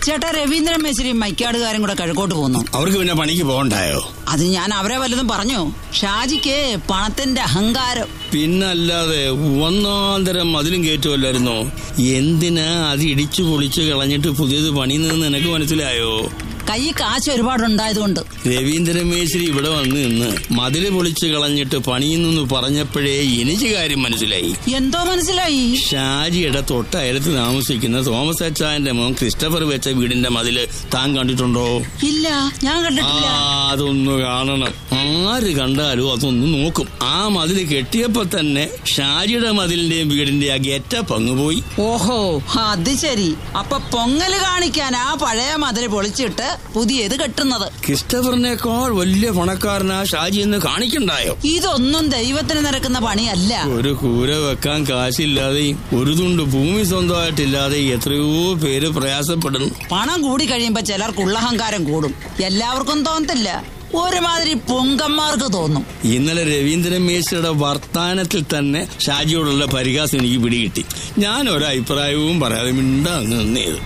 ചേട്ടാ രവീന്ദ്രൻ മേശ്വരിയും മൈക്കാടുകാരും കൂടെ കിഴക്കോട്ട് പോന്നു അവർക്ക് പിന്നെ പണിക്ക് പോകണ്ടായോ അത് ഞാൻ അവരെ വല്ലതും പറഞ്ഞു ഷാജിക്ക് പണത്തിന്റെ അഹങ്കാരം പിന്നല്ലാതെ ഒന്നാന്തരം അതിലും കയറ്റുമല്ലായിരുന്നോ എന്തിനാ അത് ഇടിച്ചു പൊളിച്ച് കളഞ്ഞിട്ട് പുതിയത് പണിയുന്നതെന്ന് നിനക്ക് മനസ്സിലായോ കൈ കാശ് ഒരുപാടുണ്ടായതുകൊണ്ട് രവീന്ദ്രമേശ്വരി ഇവിടെ വന്ന് നിന്ന് മതില് പൊളിച്ച് കളഞ്ഞിട്ട് പണിയുന്നു പറഞ്ഞപ്പോഴേ എനിക്ക് കാര്യം മനസ്സിലായി എന്തോ മനസ്സിലായി ഷാജിയുടെ തൊട്ടയലത്ത് താമസിക്കുന്ന തോമസ് അച്ചായന്റെ മോൻ ക്രിസ്റ്റഫർ വെച്ച വീടിന്റെ മതില് താൻ കണ്ടിട്ടുണ്ടോ ഇല്ല ഞാൻ ആ കണ്ടിട്ടില്ല അതൊന്ന് കാണണം ആര് കണ്ടാലും അതൊന്ന് നോക്കും ആ മതില് കെട്ടിയപ്പോ തന്നെ ഷാജിയുടെ മതിലിന്റെയും വീടിന്റെ ആ ഗെറ്റപ്പ് അങ്ങ് പോയി ഓഹോ അത് ശരി അപ്പൊ പൊങ്ങല് കാണിക്കാൻ ആ പഴയ മതില് പൊളിച്ചിട്ട് പുതിയത് കെട്ടുന്നത് ക്രിസ്റ്റഫറിനേക്കാൾ വലിയ പണക്കാരനാ ഷാജി എന്ന് കാണിക്കണ്ടായോ ഇതൊന്നും ദൈവത്തിന് നിരക്കുന്ന പണിയല്ല ഒരു കൂര വെക്കാൻ കാശില്ലാതെയും ഒരു തുണ്ട് ഭൂമി സ്വന്തമായിട്ടില്ലാതെ എത്രയോ പേര് പ്രയാസപ്പെടുന്നു പണം കൂടി കഴിയുമ്പോ ചിലർക്ക് ഉള്ളഹങ്കാരം കൂടും എല്ലാവർക്കും തോന്നത്തില്ല ഒരുമാതിരി പൊങ്കന്മാർക്ക് തോന്നും ഇന്നലെ രവീന്ദ്രൻ മേശ്വരുടെ വർത്താനത്തിൽ തന്നെ ഷാജിയോടുള്ള പരിഹാസം എനിക്ക് പിടികിട്ടി ഞാൻ ഒരഭിപ്രായവും പറയാതെ മിണ്ടാ നിന്നേത്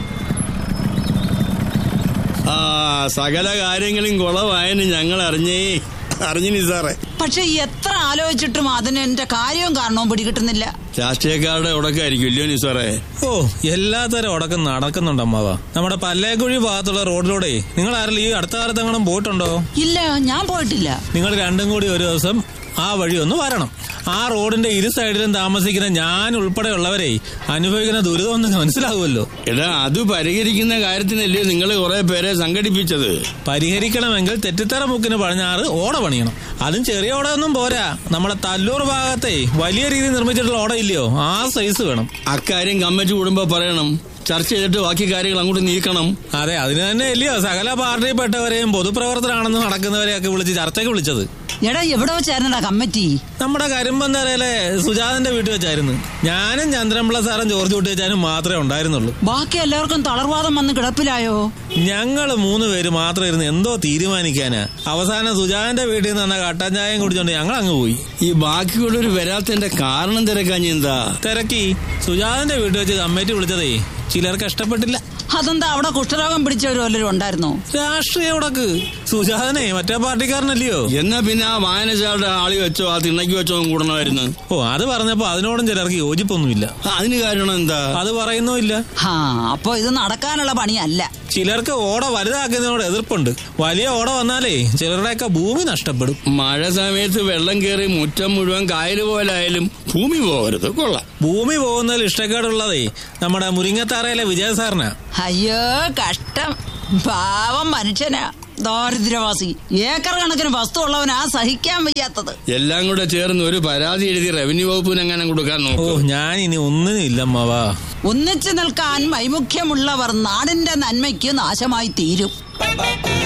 ആ സകല കാര്യങ്ങളും കുളവായെന്ന് ഞങ്ങൾ അറിഞ്ഞേ അറിഞ്ഞിനി സാറേ പക്ഷെ എത്ര ആലോചിച്ചിട്ടും അതിന് എന്റെ കാര്യവും കാരണവും പിടികിട്ടുന്നില്ല രാഷ്ട്രീയക്കാരുടെ ഉടക്കം ആയിരിക്കും ഇല്ലയോ നിസാറേ ഓ എല്ലാത്തരം ഉടക്കം നടക്കുന്നുണ്ട് അമ്മാവ നമ്മുടെ പല്ലേക്കുഴി ഭാഗത്തുള്ള റോഡിലൂടെ നിങ്ങൾ ആരെങ്കിലും ഈ അടുത്ത കാലത്ത് എങ്ങനെ പോയിട്ടുണ്ടോ ഇല്ല ഞാൻ പോയിട്ടില്ല നിങ്ങൾ രണ്ടും കൂടി ഒരു ദിവസം ആ വഴി ഒന്ന് വരണം ആ റോഡിന്റെ ഇരു സൈഡിലും താമസിക്കുന്ന ഞാൻ ഉൾപ്പെടെയുള്ളവരെ അനുഭവിക്കുന്ന ദുരിതം ഒന്ന് മനസ്സിലാകുമല്ലോ എടാ അത് പരിഹരിക്കുന്ന കാര്യത്തിനല്ലേ നിങ്ങൾ കുറെ പേരെ സംഘടിപ്പിച്ചത് പരിഹരിക്കണമെങ്കിൽ തെറ്റിത്തറ മുക്കിന് പടിഞ്ഞാറ് ഓട പണിയണം അതും ചെറിയ ഓടയൊന്നും പോരാ നമ്മുടെ തല്ലൂർ ഭാഗത്തെ വലിയ രീതിയിൽ നിർമ്മിച്ചിട്ടുള്ള ഓട ഇല്ലയോ ആ സൈസ് വേണം അക്കാര്യം കമ്മിറ്റി കൂടുമ്പോ പറയണം ചർച്ച ചെയ്തിട്ട് ബാക്കി കാര്യങ്ങൾ അങ്ങോട്ട് നീക്കണം അതെ അതിന് തന്നെ ഇല്ലയോ സകല പാർട്ടിയിൽപ്പെട്ടവരെയും പൊതുപ്രവർത്തനാണെന്ന് നടക്കുന്നവരെയൊക്കെ വിളിച്ച് ചർച്ചയ്ക്ക് വിളിച്ചത് എടാ എവിടെ വെച്ചായിരുന്നടാ കമ്മിറ്റി നമ്മുടെ കരിമ്പന്തരയിലെ സുജാതന്റെ വീട്ടിൽ വെച്ചായിരുന്നു ഞാനും ചന്ദ്രൻപിള്ള സാറും ജോർജ് കുട്ടി വെച്ചാനും മാത്രമേ ഉണ്ടായിരുന്നുള്ളൂ ബാക്കി എല്ലാവർക്കും തളർവാദം വന്ന് കിടപ്പിലായോ ഞങ്ങള് മൂന്ന് പേര് മാത്രം ഇരുന്ന് എന്തോ തീരുമാനിക്കാനാ അവസാനം സുജാതന്റെ വീട്ടിൽ നിന്ന് തന്നെ കട്ടൻ ചായം കുടിച്ചോണ്ട് ഞങ്ങൾ അങ്ങ് പോയി ഈ ബാക്കിയുള്ളവർ വരാത്തതിന്റെ കാരണം തിരക്കാഞ്ഞ എന്താ തിരക്കി സുജാതന്റെ വീട്ടിൽ വെച്ച് കമ്മിറ്റി വിളിച്ചതേ ചിലർക്ക് ഇഷ്ടപ്പെട്ടില്ല അതെന്താ അവിടെ കുഷ്ഠരോഗം പിടിച്ചവർ വല്ലരും ഉണ്ടായിരുന്നോ രാഷ്ട്രീയ ഉടക്ക് സുജാതനെ മറ്റേ പാർട്ടിക്കാരനല്ലയോ എന്നാ പിന്നെ ആ വായനശാലയുടെ ആളി വെച്ചോ ആ തിണ്ണയ്ക്ക് വെച്ചോ കൂടണമായിരുന്നു ഓ അത് പറഞ്ഞപ്പോ അതിനോടും ചിലർക്ക് യോജിപ്പൊന്നുമില്ല ആ, അതിന് കാരണം എന്താ അത് പറയുന്നുമില്ല ഹാ അപ്പൊ ഇത് നടക്കാനുള്ള പണിയല്ല ചിലർക്ക് ഓട വലുതാക്കുന്നതിനോട് എതിർപ്പുണ്ട് വലിയ ഓട വന്നാലേ ചിലരുടെയൊക്കെ ഭൂമി നഷ്ടപ്പെടും മഴ സമയത്ത് വെള്ളം കയറി മുറ്റം മുഴുവൻ കായല് പോലായാലും ഭൂമി പോകരുത് കൊള്ളാം ഭൂമി പോകുന്നതിൽ ഇഷ്ടക്കേടുള്ളതേ നമ്മുടെ മുരിങ്ങത്താറയിലെ വിജയ സാറിനാ അയ്യോ കഷ്ടം പാവം മനുഷ്യനാ ദാരിദ്ര്യവാസി ഏക്കർ കണക്കിന് വസ്തു ഉള്ളവനാ സഹിക്കാൻ വയ്യാത്തത് എല്ലാം കൂടെ ചേർന്ന് ഒരു പരാതി എഴുതി റവന്യൂ വകുപ്പിന് എങ്ങനെ കൊടുക്കാൻ ഓ നോക്കും ഞാൻ ഇനി ഒന്നിനും ഇല്ലമ്മാവാ ഒന്നിച്ചു നിൽക്കാൻ വൈമുഖ്യമുള്ളവർ നാടിന്റെ നന്മയ്ക്ക് നാശമായി തീരും